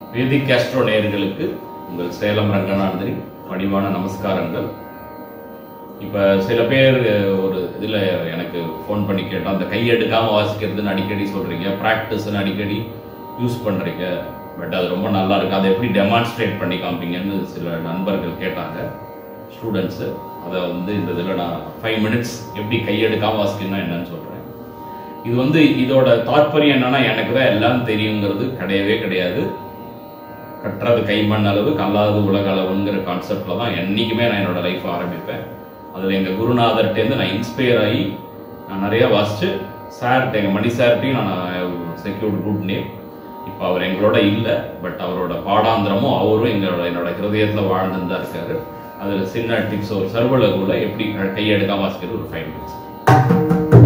வேதிக் Castro நேயர்களுக்கு உங்கள் சேலம் ரங்கநாதரி பணிவான நமஸ்காரங்கள் இப்போ சில பேர் ஒரு இதில் எனக்கு ஃபோன் பண்ணி கேட்டோம் அந்த கையெடுக்காமல் வாசிக்கிறதுன்னு அடிக்கடி சொல்கிறீங்க ப்ராக்டிஸ்ன்னு அடிக்கடி யூஸ் பண்ணுறீங்க பட் அது ரொம்ப நல்லா இருக்கு அதை எப்படி டெமான்ஸ்ட்ரேட் பண்ணி காமிப்பீங்கன்னு சில நண்பர்கள் கேட்டாங்க ஸ்டூடெண்ட்ஸு அதை வந்து இந்த இதில் நான் ஃபைவ் மினிட்ஸ் எப்படி கையெடுக்காமல் வாசிக்கணும்னா என்னன்னு சொல்கிறேன் இது வந்து இதோட தாற்பயம் என்னன்னா எனக்கு தான் எல்லாம் தெரியுங்கிறது கிடையவே கிடையாது கற்றது கைமண் அளவு கல்லாதது உலக அளவுங்கிற கான்செப்ட்ல தான் என்னைக்குமே நான் என்னோட லைஃப் ஆரம்பிப்பேன் அதில் எங்கள் குருநாதர்கிட்டேருந்து நான் இன்ஸ்பயர் ஆகி நான் நிறைய வாசிச்சு சார்கிட்ட எங்கள் மணி சார்கிட்டையும் நான் செக்யூர்ட் குட் நேம் இப்போ அவர் எங்களோட இல்லை பட் அவரோட பாடாந்திரமும் அவரும் எங்களோட என்னோட ஹிருதயத்தில் வாழ்ந்துன்னு தான் இருக்காரு அதில் சின்ன டிப்ஸ் ஒரு சர்வலகுல எப்படி கையெடுக்காம வாசிக்கிறது ஒரு ஃபைவ் மினிட்ஸ்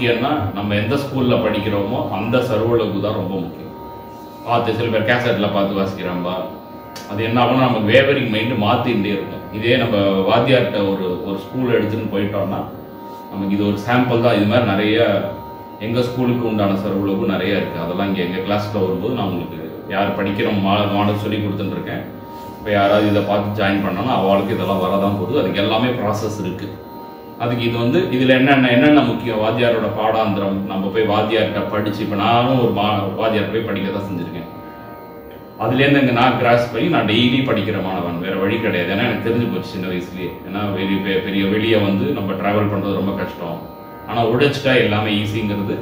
முக்கியம்னா நம்ம எந்த ஸ்கூல்ல படிக்கிறோமோ அந்த சர்வலகு தான் ரொம்ப முக்கியம் பார்த்து சில பேர் கேசட்ல பார்த்து வாசிக்கிறாம்பா அது என்ன ஆகும்னா நமக்கு வேவரிங் மைண்டு மாத்திட்டே இருக்கும் இதே நம்ம வாத்தியார்கிட்ட ஒரு ஒரு ஸ்கூல் எடுத்துன்னு போயிட்டோம்னா நமக்கு இது ஒரு சாம்பிள் தான் இது மாதிரி நிறைய எங்க ஸ்கூலுக்கு உண்டான சர்வலகும் நிறைய இருக்கு அதெல்லாம் இங்க எங்க கிளாஸ்ல வரும்போது நான் உங்களுக்கு யார் படிக்கிறோம் மாடல் சொல்லி கொடுத்துட்டு இருக்கேன் இப்போ யாராவது இதை பார்த்து ஜாயின் பண்ணாலும் அவளுக்கு இதெல்லாம் வரதான் போகுது அதுக்கு எல்லாமே ப்ராசஸ் இருக்கு அதுக்கு இது வந்து இதுல என்னென்ன என்னென்ன முக்கியம் வாத்தியாரோட பாடாந்திரம் நம்ம போய் வாத்தியார்கிட்ட படிச்சு இப்போ நானும் ஒரு மா வாத்தியார் போய் படிக்க தான் செஞ்சிருக்கேன் அதுலேருந்து இங்கே நான் கிராஸ் பண்ணி நான் டெய்லி படிக்கிற மாணவன் வேற வழி கிடையாது ஏன்னா எனக்கு தெரிஞ்சு போச்சு சின்ன வயசுலயே ஏன்னா வெளிய பெ- பெரிய வெளியே வந்து நம்ம டிராவல் பண்றது ரொம்ப கஷ்டம் ஆனால் உடைச்சிட்டா எல்லாமே ஈஸிங்கிறது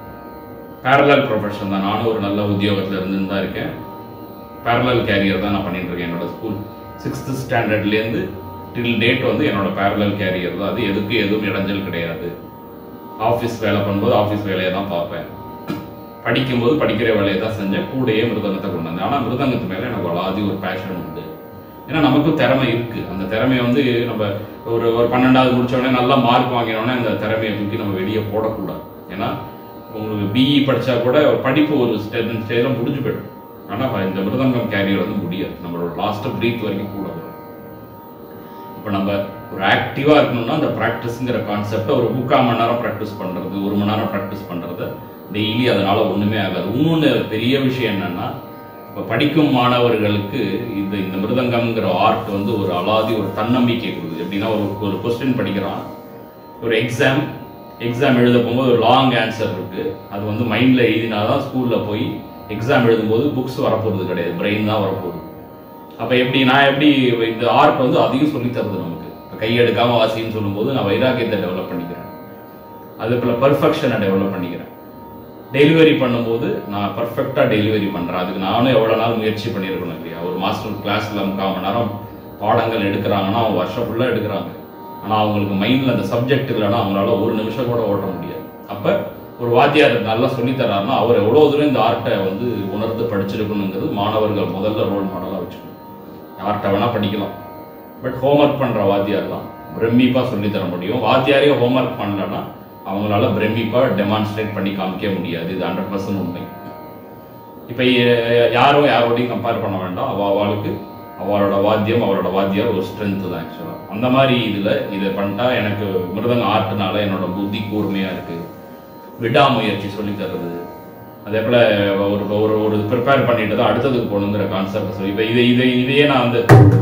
parallel ப்ரொஃபஷன் தான் நானும் ஒரு நல்ல உத்தியோகத்தில் இருந்துன்னு தான் இருக்கேன் parallel கேரியர் தான் நான் பண்ணிட்டு இருக்கேன் என்னோட ஸ்கூல் சிக்ஸ்த் ஸ்டாண்டர்ட்லேருந்து டில் டேட் வந்து என்னோட parallel கேரியர் தான் அது எதுக்கு எதுவும் இடைஞ்சல் கிடையாது ஆஃபீஸ் வேலை பண்ணும்போது ஆஃபீஸ் வேலையை தான் பார்ப்பேன் படிக்கும்போது படிக்கிற வேலையை தான் செஞ்சேன் கூடயே மிருதங்கத்தை கொண்டு வந்தேன் ஆனால் மிருதங்கத்து மேலே எனக்கு அலாதி ஒரு பேஷன் உண்டு ஏன்னா நமக்கும் திறமை இருக்கு அந்த திறமையை வந்து நம்ம ஒரு ஒரு பன்னெண்டாவது முடிச்ச உடனே நல்லா மார்க் வாங்கினோடனே அந்த திறமையை தூக்கி நம்ம வெளியே போடக்கூடாது ஏன்னா உங்களுக்கு பிஇ படிச்சா கூட படிப்பு ஒரு ஸ்டேஜ் ஸ்டேஜில் முடிஞ்சு போயிடும் ஆனால் இந்த மிருதங்கம் கேரியர் வந்து முடியாது நம்மளோட லாஸ்ட் பிரீத் வரைக்கும் கூட வரும் இப்போ நம்ம ஒரு ஆக்டிவாக இருக்கணும்னா அந்த ப்ராக்டிஸ்ங்கிற கான்செப்டை ஒரு முக்கால் மணி நேரம் ப்ராக்டிஸ் பண்ணுறது ஒரு மணி நேரம் ப்ராக்டிஸ் பண்ணுறது டெய்லி அதனால ஒன்றுமே ஆகாது இன்னொன்று பெரிய விஷயம் என்னன்னா இப்போ படிக்கும் மாணவர்களுக்கு இந்த இந்த மிருதங்கம்ங்கிற ஆர்ட் வந்து ஒரு அலாதி ஒரு தன்னம்பிக்கை கொடுக்குது எப்படின்னா ஒரு ஒரு கொஸ்டின் படிக்கிறான் ஒரு எக்ஸாம் எக்ஸாம் எழுத போகும்போது ஒரு லாங் ஆன்சர் இருக்கு அது வந்து மைண்ட்ல எழுதினாதான் ஸ்கூல்ல போய் எக்ஸாம் எழுதும்போது புக்ஸ் வரப்போறது கிடையாது பிரெயின் தான் வரப்போகுது அப்ப எப்படி நான் எப்படி இந்த ஆர்ட் வந்து அதையும் சொல்லி தருது நமக்கு இப்ப கையெடுக்காம வாசின்னு சொல்லும்போது நான் வைராக்கியத்தை டெவலப் பண்ணிக்கிறேன் அது போல பர்ஃபெக்ஷனை டெவலப் பண்ணிக்கிறேன் டெலிவரி பண்ணும்போது நான் பர்ஃபெக்டா டெலிவரி பண்றேன் அதுக்கு நானும் எவ்வளவு நாள் முயற்சி பண்ணியிருக்கணும் இல்லையா ஒரு மாஸ்டர் கிளாஸ்ல முக்கால் மணி நேரம் பாடங்கள் எடுக்கிறாங்கன்னா அவங்க வருஷம் ஃபுல்லா எடுக்கிறாங்க ஆனா அவங்களுக்கு மைண்ட்ல அந்த சப்ஜெக்ட் இல்லைன்னா அவங்களால ஒரு நிமிஷம் கூட ஓட்ட முடியாது அப்ப ஒரு வாத்தியார் நல்லா சொல்லி தர்றாருன்னா அவர் எவ்வளவு தூரம் இந்த ஆர்ட்டை வந்து உணர்ந்து படிச்சிருக்கணுங்கிறது மாணவர்கள் முதல்ல ரோல் மாடலா வச்சுக்கணும் யார்கிட்ட வேணா படிக்கலாம் பட் ஹோம்ஒர்க் பண்ற வாத்தியார் தான் பிரமிப்பா சொல்லி தர முடியும் வாத்தியாரே ஹோம்ஒர்க் பண்ணலன்னா அவங்களால பிரமிப்பா டெமான்ஸ்ட்ரேட் பண்ணி காமிக்க முடியாது இது ஹண்ட்ரட் பர்சன்ட் உண்மை இப்ப எ- யாரும் யாரோடையும் கம்பேர் பண்ண வேண்டாம் அவ அவளுக்கு அவளோட வாத்தியம் அவளோட வாத்தியார் ஒரு ஸ்ட்ரென்த் தான் ஆக்சுவலா அந்த மாதிரி இதுல இதை பண்ணிட்டா எனக்கு மிருதங்க ஆர்ட்னால என்னோட புத்தி கூர்மையா இருக்கு விடாமுயற்சி சொல்லி தருது அதே போல ஒரு ஒரு ஒரு ப்ரிப்பேர் பண்ணிட்டு தான் அடுத்ததுக்கு போகணுங்கிற கான்செப்ட் சொல்லி இப்ப இதை இதை இதையே நான் வந்து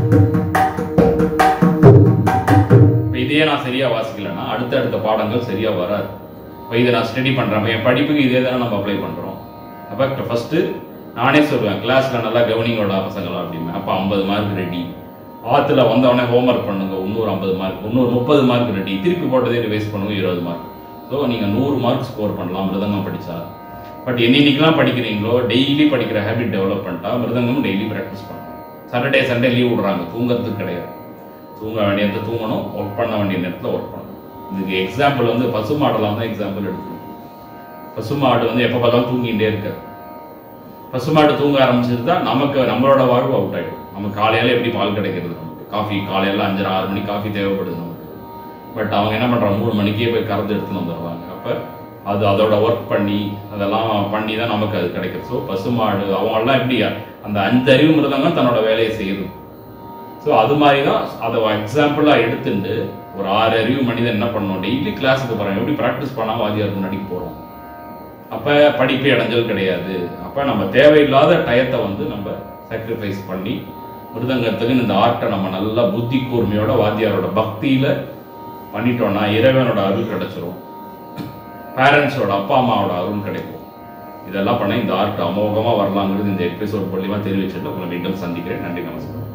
இப்ப இதையே நான் சரியா வாசிக்கலைன்னா அடுத்த அடுத்த பாடங்கள் சரியா வராது இப்போ இதை நான் ஸ்டடி பண்றேன் அப்ப என் படிப்புக்கு இதே தானே நம்ம அப்ளை பண்றோம் அப்ப ஃபர்ஸ்ட் நானே சொல்லுவேன் கிளாஸ்ல நல்லா கவனிங்கோட பசங்களா அப்படின்னு அப்ப ஐம்பது மார்க் ரெடி ஆத்துல வந்தவொடனே ஹோம்ஒர்க் பண்ணுங்க இன்னொரு ஐம்பது மார்க் இன்னொரு முப்பது மார்க் ரெடி திருப்பி போட்டதே ரிவைஸ் பண்ணுங்க இருபது மார்க் ஸோ நீங்க நூறு மார்க் ஸ்கோர் பண்ணலாம் மிருதங்கம் படிச்சா பட் என்னைக்கெல்லாம் படிக்கிறீங்களோ டெய்லி படிக்கிற ஹேபிட் டெவலப் பண்ணிட்டா மிருதங்கம் டெய்லி ப்ராக்டிஸ் பண்ணலாம் சாட்டர்டே சண்டே லீவ் விடுறாங்க தூங்குறதுக்கு கிடையாது தூங்க வேண்டிய நேரத்துல தூங்கணும் ஒர்க் பண்ண வேண்டிய நேரத்தில் ஒர்க் பண்ணணும் இதுக்கு எக்ஸாம்பிள் வந்து பசு மாடெல்லாம் தான் எக்ஸாம்பிள் எடுக்கணும் பசுமாடு வந்து எப்போ பார்த்தாலும் தூங்கிட்டே இருக்காது பசுமாடு தூங்க ஆரம்பிச்சிருந்தா நமக்கு நம்மளோட வாழ்வு அவுட் ஆயிடும் நம்ம காலையில எப்படி பால் கிடைக்கிறது நமக்கு காஃபி காலையில அஞ்சரை ஆறு மணிக்கு காஃபி தேவைப்படுது நமக்கு பட் அவங்க என்ன பண்றாங்க மூணு மணிக்கே போய் கறந்து எடுத்துன்னு வந்துடுறாங்க அப்ப அது அதோட ஒர்க் பண்ணி அதெல்லாம் பண்ணி தான் நமக்கு அது கிடைக்குது ஸோ பசுமாடு அவங்கெல்லாம் எப்படி அந்த அஞ்சு அறிவு மிருதங்க தன்னோட வேலையை செய்யுது ஸோ அது மாதிரி தான் அதை எக்ஸாம்பிளாக எடுத்துட்டு ஒரு ஆறு அறிவு மனிதன் என்ன பண்ணணும் டெய்லி கிளாஸுக்கு போகிறோம் எப்படி ப்ராக்டிஸ் பண்ணாமல் வாத்தியார் முன்னாடி போகிறோம் அப்போ படிப்பு இடைஞ்சல் கிடையாது அப்போ நம்ம தேவையில்லாத டயத்தை வந்து நம்ம சாக்ரிஃபைஸ் பண்ணி மிருதங்கத்துக்கு இந்த ஆர்ட்டை நம்ம நல்லா புத்தி கூர்மையோட வாத்தியாரோட பக்தியில பண்ணிட்டோம்னா இறைவனோட அருள் கிடைச்சிரும் பேரண்ட்ஸோட அப்பா அம்மாவோட அருள் கிடைக்கும் இதெல்லாம் பண்ண இந்த ஆர்ட் அமோகமா வரலாங்கிறது இந்த எபிசோட் மூலியமா தெரிவிச்சுட்டு உங்களை மீண்டும் சந்திக்கிறேன் நன்றி நமஸ்காரம்